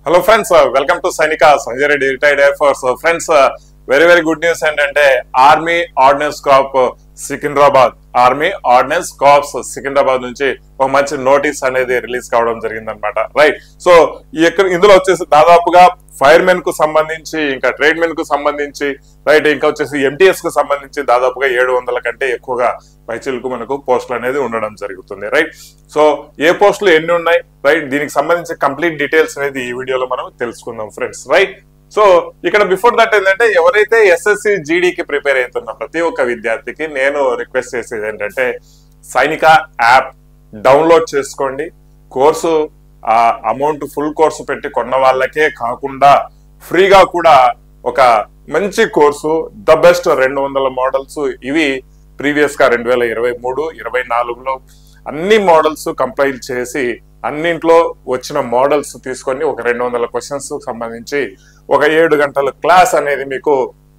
hello friends welcome to Sainika Sanjay Reddy retired air force friends very very good news ఏంటంటే army ordnance corps Secunderabad army ordnance corps Secunderabad నుంచి ఒక మంచి notice అనేది release కావడం జరిగింది అనమాట రైట్ సో ఈ యొక్క ఇందులో వచ్చేసి దాదాపుగా ఫైర్ మెన్ కు సంబంధించి ఇంకా ట్రేడ్ మెన్ కు సంబంధించి రైట్ ఇంకా వచ్చేసి ఎంటీఎస్ కు సంబంధించి దాదాపుగా ఏడు వందల కంటే ఎక్కువగా పైచిలకు మనకు పోస్టులు అనేది ఉండడం జరుగుతుంది రైట్ సో ఏ పోస్టులు ఎన్ని ఉన్నాయి రైట్ దీనికి సంబంధించి కంప్లీట్ డీటెయిల్స్ అనేది ఈ వీడియోలో మనం తెలుసుకుందాం ఫ్రెండ్స్ రైట్ సో ఇక్కడ బిఫోర్ దట్ ఏంటంటే ఎవరైతే ఎస్ఎస్సి జీడీకి ప్రిపేర్ అవుతున్న ప్రతి ఒక్క విద్యార్థికి నేను రిక్వెస్ట్ చేసేది ఏంటంటే సైనిక యాప్ డౌన్లోడ్ చేసుకోండి కోర్సు ఆ అమౌంట్ ఫుల్ కోర్సు పెట్టి కొన్న వాళ్ళకే కాకుండా ఫ్రీగా కూడా ఒక మంచి కోర్సు ద బెస్ట్ రెండు వందల మోడల్స్ ఇవి ప్రీవియస్ గా రెండు వేల ఇరవై మూడు ఇరవై నాలుగులో అన్ని మోడల్స్ కంపైల్ చేసి అన్నింట్లో వచ్చిన మోడల్స్ తీసుకొని ఒక రెండు వందల క్వశ్చన్స్ సంబంధించి ఒక ఏడు గంటల క్లాస్ అనేది మీకు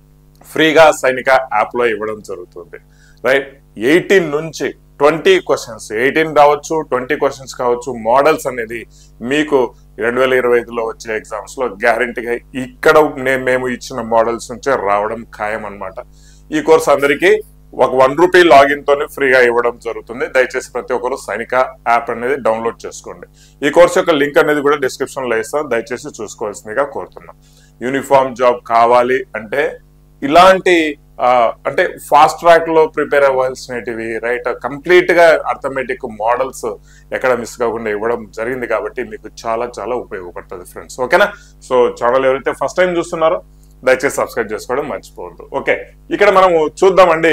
ఫ్రీగా సైనిక యాప్ లో ఇవ్వడం జరుగుతుంది రైట్ ఎయిటీన్ నుంచి ట్వంటీ క్వశ్చన్స్ ఎయిటీన్ కావచ్చు ట్వంటీ క్వశ్చన్స్ కావచ్చు మోడల్స్ అనేది మీకు రెండు వేల ఇరవై ఐదులో వచ్చే ఎగ్జామ్స్ లో గ్యారంటీగా ఇక్కడ నే- మేము ఇచ్చిన మోడల్స్ నుంచే రావడం ఖాయం అన్నమాట ఈ కోర్స్ అందరికీ ఒక వన్ రూపీ లాగిన్ తోనే ఫ్రీగా ఇవ్వడం జరుగుతుంది దయచేసి ప్రతి ఒక్కరు సైనిక యాప్ అనేది డౌన్లోడ్ చేసుకోండి ఈ కోర్స్ యొక్క లింక్ అనేది కూడా డిస్క్రిప్షన్ లో ఇస్తాను దయచేసి చూసుకోవాల్సిందిగా కోరుతున్నాం యూనిఫామ్ జాబ్ కావాలి అంటే ఇలాంటి ఆ, అంటే ఫాస్ట్ ట్రాక్ లో ప్రిపేర్ అవ్వాల్సినటివి రైట్ కంప్లీట్ గా అర్థమెటిక్ మోడల్స్ ఎక్కడ మిస్ కాకుండా ఇవ్వడం జరిగింది కాబట్టి మీకు చాలా చాలా ఉపయోగపడుతుంది ఫ్రెండ్స్ ఓకేనా సో ఛానల్ ఎవరైతే ఫస్ట్ టైం చూస్తున్నారో దయచేసి సబ్స్క్రైబ్ చేసుకోవడం మర్చిపోవద్దు ఓకే ఇక్కడ మనము చూద్దామండి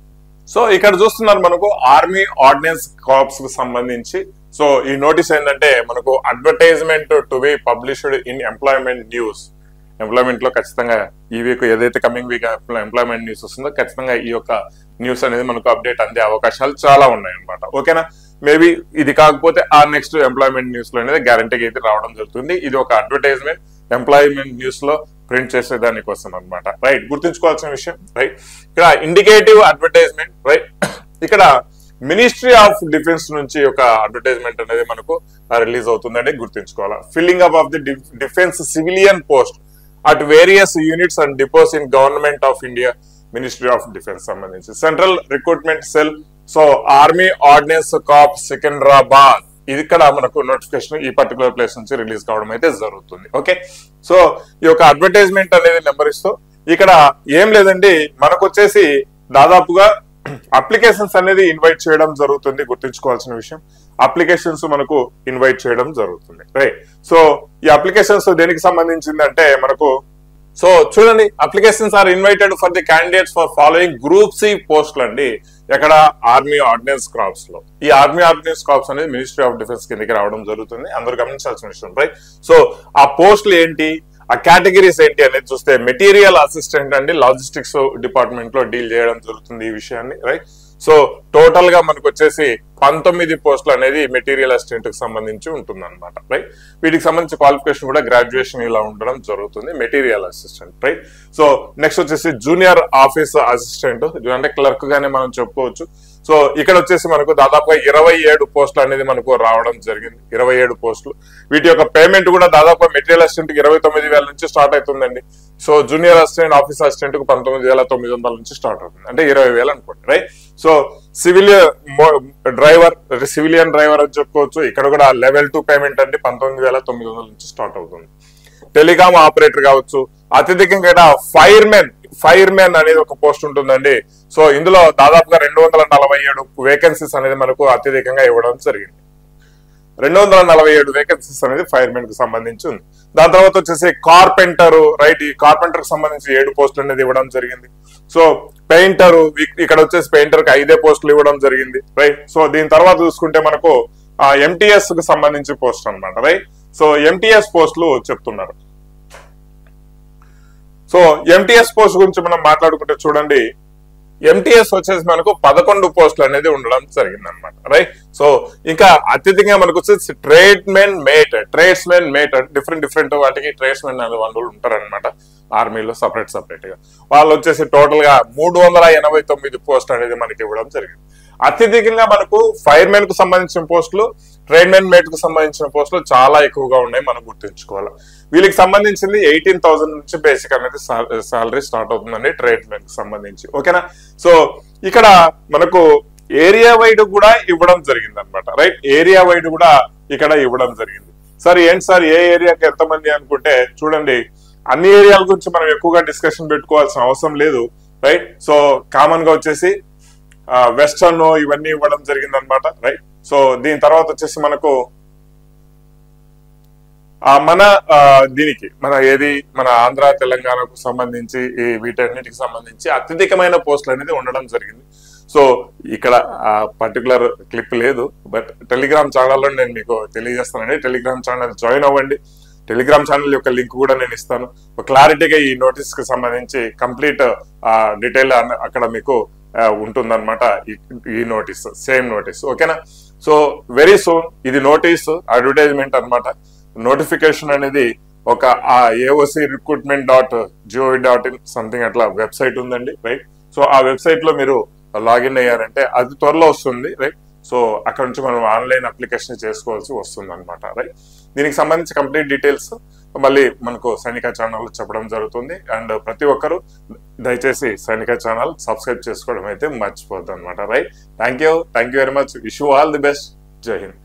సో ఇక్కడ చూస్తున్నారు మనకు ఆర్మీ ఆర్డినెన్స్ కార్ప్స్ కు సంబంధించి సో ఈ నోటీస్ ఏంటంటే మనకు advertisement to be published in employment news employment లో ఖచ్చితంగా ఈ వీక్ ఏదైతే కమింగ్ వీక్ ఎంప్లాయ్మెంట్ న్యూస్ వస్తుందో ఖచ్చితంగా ఈ యొక్క న్యూస్ అనేది మనకు అప్డేట్ అందే అవకాశాలు చాలా ఉన్నాయి అనమాట ఓకేనా మేబీ ఇది కాకపోతే ఆ నెక్స్ట్ ఎంప్లాయ్మెంట్ న్యూస్ లో అనేది గ్యారంటీగా అయితే రావడం జరుగుతుంది ఇది ఒక అడ్వర్టైజ్మెంట్ ఎంప్లాయ్మెంట్ న్యూస్ లో ప్రింట్ చేసే దానికోసం అనమాట రైట్ గుర్తుంచుకోవాల్సిన విషయం రైట్ ఇక్కడ ఇండికేటివ్ అడ్వర్టైజ్మెంట్ రైట్ ఇక్కడ మినిస్ట్రీ ఆఫ్ డిఫెన్స్ నుంచి ఒక అడ్వర్టైజ్మెంట్ అనేది మనకు రిలీజ్ అవుతుందండి గుర్తుంచుకోవాలి filling up of the defence civilian post at various units and depots in government of India ministry of defence సంబంధించి central recruitment cell so army ordnance corps Secunderabad ఇది ఇక్కడ మనకు నోటిఫికేషన్ ఈ పర్టికులర్ ప్లేస్ నుంచి రిలీజ్ కావడం అయితే జరుగుతుంది ఓకే సో ఈ యొక్క అడ్వర్టైజ్మెంట్ అనేది నెంబర్ ఇస్తూ ఇక్కడ ఏం లేదండి మనకు వచ్చేసి దాదాపుగా అప్లికేషన్స్ అనేది ఇన్వైట్ చేయడం జరుగుతుంది గుర్తుంచుకోవాల్సిన విషయం అప్లికేషన్స్ మనకు ఇన్వైట్ చేయడం జరుగుతుంది రైట్ సో ఈ అప్లికేషన్స్ దేనికి సంబంధించింది అంటే మనకు సో చూడండి applications are invited for the candidates for following group C పోస్టులు అండి ఎక్కడ ఆర్మీ ఆర్డినెన్స్ క్రాప్స్ లో ఈ ఆర్మీ ఆర్డినెన్స్ క్రాప్స్ అనేది మినిస్ట్రీ ఆఫ్ డిఫెన్స్ కిందకి రావడం జరుగుతుంది అందరూ గమనించాల్సిన విషయం రైట్ సో ఆ పోస్టులు ఏంటి ఆ కేటగిరీస్ ఏంటి అనేది చూస్తే మెటీరియల్ అసిస్టెంట్ అండి లాజిస్టిక్స్ డిపార్ట్మెంట్ లో డీల్ చేయడం జరుగుతుంది ఈ విషయాన్ని రైట్ సో టోటల్ గా మనకు వచ్చేసి పంతొమ్మిది పోస్టులు అనేది మెటీరియల్ అసిస్టెంట్ కి సంబంధించి ఉంటుంది అనమాట రైట్ వీటికి సంబంధించి క్వాలిఫికేషన్ కూడా గ్రాడ్యుయేషన్ ఇలా ఉండడం జరుగుతుంది material assistant right so next వచ్చేసి జూనియర్ ఆఫీస్ అసిస్టెంట్ అంటే క్లర్క్ గానే మనం చెప్పుకోవచ్చు సో ఇక్కడ వచ్చేసి మనకు దాదాపుగా ఇరవై ఏడు పోస్టులు అనేది మనకు రావడం జరిగింది ఇరవై ఏడు పోస్టులు వీటి యొక్క పేమెంట్ కూడా దాదాపు మెటీరియల్ అసిస్టెంట్ కి ఇరవై తొమ్మిది వేల నుంచి స్టార్ట్ అవుతుందండి so junior assistant office assistant కు పంతొమ్మిది వేల తొమ్మిది వందల నుంచి స్టార్ట్ అవుతుంది అంటే ఇరవై వేలు అనుకోండి right so civilian driver civilian driver అని చెప్పుకోవచ్చు ఇక్కడ కూడా లెవెల్ టూ పేమెంట్ అంటే పంతొమ్మిది వేల తొమ్మిది వందల నుంచి స్టార్ట్ అవుతుంది టెలికామ్ ఆపరేటర్ కావచ్చు అత్యధికంగా ఫైర్ మెన్ ఫైర్ మెన్ అనేది ఒక పోస్ట్ ఉంటుందండి సో ఇందులో దాదాపుగా రెండు వందల నలభై ఏడు వేకెన్సీస్ అనేది మనకు అత్యధికంగా ఇవ్వడం జరిగింది రెండు వందల నలభై ఏడు వేకెన్సీస్ అనేది ఫైర్ మెన్ కు సంబంధించి ఉంది దాని తర్వాత వచ్చేసి కార్పెంటర్ రైట్ ఈ కార్పెంటర్ కి సంబంధించి ఏడు పోస్టులు అనేది ఇవ్వడం జరిగింది సో పెయింటర్ ఇక్కడ వచ్చేసి పెయింటర్ కి ఐదే పోస్టులు ఇవ్వడం జరిగింది రైట్ సో దీని తర్వాత చూసుకుంటే మనకు ఎంటీఎస్ కు సంబంధించి పోస్ట్ అన్నమాట రైట్ సో ఎంటీఎస్ పోస్టులు చెప్తున్నారు సో ఎంటీఎస్ పోస్ట్ గురించి మనం మాట్లాడుకుంటే చూడండి ఎంటీఎస్ వచ్చేసి మనకు పదకొండు పోస్టులు అనేది ఉండడం జరిగింది అనమాట రైట్ సో ఇంకా అత్యధికంగా మనకు వచ్చేసి trade men mate trades men mate different different వాటికి ట్రేడ్స్ మెన్ అనే వాళ్ళు ఉంటారనమాట ఆర్మీలో సపరేట్ సపరేట్ గా వాళ్ళు వచ్చేసి టోటల్ గా మూడు వందల ఎనభై తొమ్మిది పోస్ట్ అనేది మనకి ఇవ్వడం జరిగింది అత్యధికంగా మనకు ఫైర్ మెన్ కు సంబంధించిన పోస్టులు ట్రైన్ మెన్ మేట్ కు సంబంధించిన పోస్టులు చాలా ఎక్కువగా ఉన్నాయి మనం గుర్తుంచుకోవాలి వీళ్ళకి సంబంధించింది ఎయిటీన్ థౌసండ్ నుంచి బేసిక్ అనేది సాలరీ స్టార్ట్ అవుతుందండి ట్రేడ్ మెన్ కు సంబంధించి ఓకేనా సో ఇక్కడ మనకు ఏరియా వైడ్ కూడా ఇవ్వడం జరిగింది అనమాట రైట్ ఏరియా వైడ్ కూడా ఇక్కడ ఇవ్వడం జరిగింది సార్ ఏంటి సార్ ఏ ఏరియాకి ఎంతమంది అనుకుంటే చూడండి అన్ని ఏరియాల గురించి మనం ఎక్కువగా డిస్కషన్ పెట్టుకోవాల్సిన అవసరం లేదు రైట్ సో కామన్ గా వచ్చేసి వెస్టర్న్ ఇవన్నీ ఇవ్వడం జరిగింది అనమాట రైట్ సో దీని తర్వాత వచ్చేసి మనకు ఆ, మన ఆ, దీనికి మన ఏది మన ఆంధ్ర తెలంగాణకు సంబంధించి ఈ వీటన్నిటికి సంబంధించి అత్యధికమైన పోస్టులు అనేది ఉండడం జరిగింది సో ఇక్కడ ఆ పర్టికులర్ క్లిప్ లేదు బట్ టెలిగ్రామ్ ఛానల్లో నేను మీకు తెలియజేస్తానండి టెలిగ్రామ్ ఛానల్ జాయిన్ అవ్వండి టెలిగ్రామ్ ఛానల్ యొక్క లింక్ కూడా నేను ఇస్తాను క్లారిటీగా ఈ నోటీస్ కి సంబంధించి కంప్లీట్ డీటెయిల్ అక్కడ మీకు ఆ, ఉంటుందన్నమాట ఈ- ఈ నోటీస్ సేమ్ నోటీస్ ఓకేనా సో వెరీ సూన్ ఇది నోటీస్ అడ్వర్టైజ్మెంట్ అన్నమాట నోటిఫికేషన్ అనేది ఒక ఆ AOC recruitment dot G O V dot in something అట్లా వెబ్సైట్ ఉందండి రైట్ సో ఆ వెబ్సైట్ లో మీరు లాగిన్ అయ్యారంటే అది త్వరలో వస్తుంది రైట్ సో అక్కడ నుంచి మనం ఆన్లైన్ అప్లికేషన్ చేసుకోవాల్సి వస్తుంది అనమాట రైట్ దీనికి సంబంధించి కంప్లీట్ డీటెయిల్స్ మళ్ళీ మనకు సైనిక ఛానల్ చెప్పడం జరుగుతుంది అండ్ ప్రతి ఒక్కరు దయచేసి సైనిక ఛానల్ సబ్స్క్రైబ్ చేసుకోవడం అయితే మర్చిపోద్దు అనమాట right thank you thank you very much wish you all the best జై హింద్